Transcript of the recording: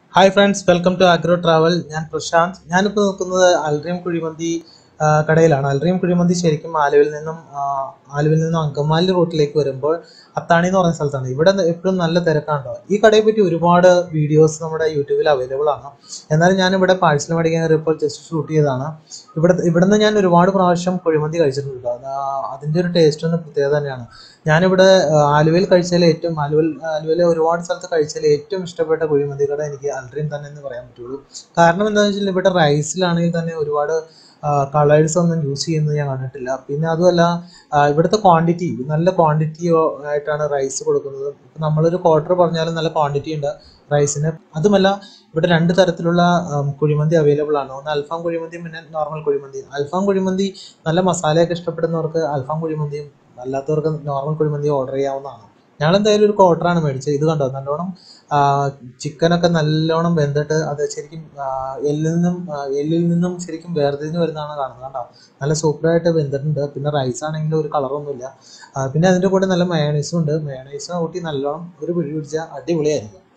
hi friends welcome to agro travel ഞാൻ പ്രശാന്ത് ഞാനിപ്പോൾ നിൽക്കുന്നത് അൽറീം കുഴിമന്തി ആ, കടയിലാണ് അൽറീം കുഴിമന്തി ശരിക്കും ആലുവിൽ നിന്നും ആ, ആലുവിൽ നിന്നും അങ്കമാലി റൂട്ടിലേക്ക് വരുമ്പോൾ അത്താണി എന്ന് പറയുന്ന സ്ഥലത്താണ് ഇവിടെ എപ്പോഴും നല്ല തിരക്കാണ്ടോ ഈ കടയെ പറ്റി ഒരുപാട് വീഡിയോസ് നമ്മുടെ യൂട്യൂബിൽ അവൈലബിൾ ആണ് എന്നാലും ഞാൻ ഇവിടെ പാഴ്സൽ മേടിക്കാൻ കയറിയപ്പോൾ ജസ്റ്റ് ഷൂട്ട് ചെയ്തതാണ് ഇവിടെ ഇവിടുന്ന് ഞാൻ ഒരുപാട് പ്രാവശ്യം കുഴിമന്തി കഴിച്ചിട്ടുണ്ട് അത് ആ- അതിൻ്റെ ഒരു ടേസ്റ്റ് ഒന്ന് പ്രത്യേകത തന്നെയാണ് ഞാനിവിടെ ആ, ആലുവയിൽ കഴിച്ചതിൽ ഏറ്റവും ആലുവൽ ആലുവയിലെ ഒരുപാട് സ്ഥലത്ത് കഴിച്ചതിൽ ഏറ്റവും ഇഷ്ടപ്പെട്ട കുഴിമന്തി കട എനിക്ക് അൽഡ്രീം തന്നെ എന്ന് പറയാൻ പറ്റുള്ളൂ കാരണം എന്താണെന്ന് വെച്ചാൽ ഇവിടെ റൈസിലാണെങ്കിൽ തന്നെ ഒരുപാട് കളേഴ്സ് ഒന്നും യൂസ് ചെയ്യുന്നത് ഞാൻ കണ്ടിട്ടില്ല പിന്നെ അതുമല്ല ആ, ഇവിടുത്തെ ക്വാണ്ടിറ്റി നല്ല ക്വാണ്ടിറ്റി ആയിട്ടാണ് റൈസ് കൊടുക്കുന്നത് ഇപ്പം നമ്മളൊരു ക്വാർട്ടർ പറഞ്ഞാലും നല്ല ക്വാണ്ടിറ്റി ഉണ്ട് റൈസിന് അതുമല്ല ഇവിടെ രണ്ട് തരത്തിലുള്ള ഉം, കുഴിമന്തി അവൈലബിൾ ആണ് ഒന്ന് അൽഫാം കുഴിമന്തിയും പിന്നെ നോർമൽ കുഴിമന്തി അൽഫാം കുഴിമന്തി നല്ല മസാലയൊക്കെ ഇഷ്ടപ്പെടുന്നവർക്ക് അൽഫാം കുഴിമന്തിയും അല്ലാത്തവർക്ക് നോർമൽ കുഴിമന്തി ഓർഡർ ചെയ്യാവുന്നതാണ് ഞങ്ങൾ എന്തായാലും ഒരു ക്വാർട്ടറാണ് മേടിച്ചത് ഇത് കണ്ടോ നല്ലോണം ചിക്കനൊക്കെ നല്ലോണം വെന്തിട്ട് അത് ശരിക്കും ആ, എല്ലിൽ നിന്നും ആ, എല്ലിൽ നിന്നും ശരിക്കും വേർതിരിഞ്ഞ് വരുന്നതാണ് കാണുന്നത് കണ്ടോ നല്ല സൂപ്പറായിട്ട് വെന്തിട്ടുണ്ട് പിന്നെ റൈസ് ആണെങ്കിലും ഒരു കളറൊന്നുമില്ല ആ, പിന്നെ അതിൻ്റെ കൂടെ നല്ല മയോണൈസും ഉണ്ട് മയോണൈസും കൂട്ടി നല്ലോണം ഒരു പിടി പിടിച്ചാൽ അടിപൊളിയായിരിക്കും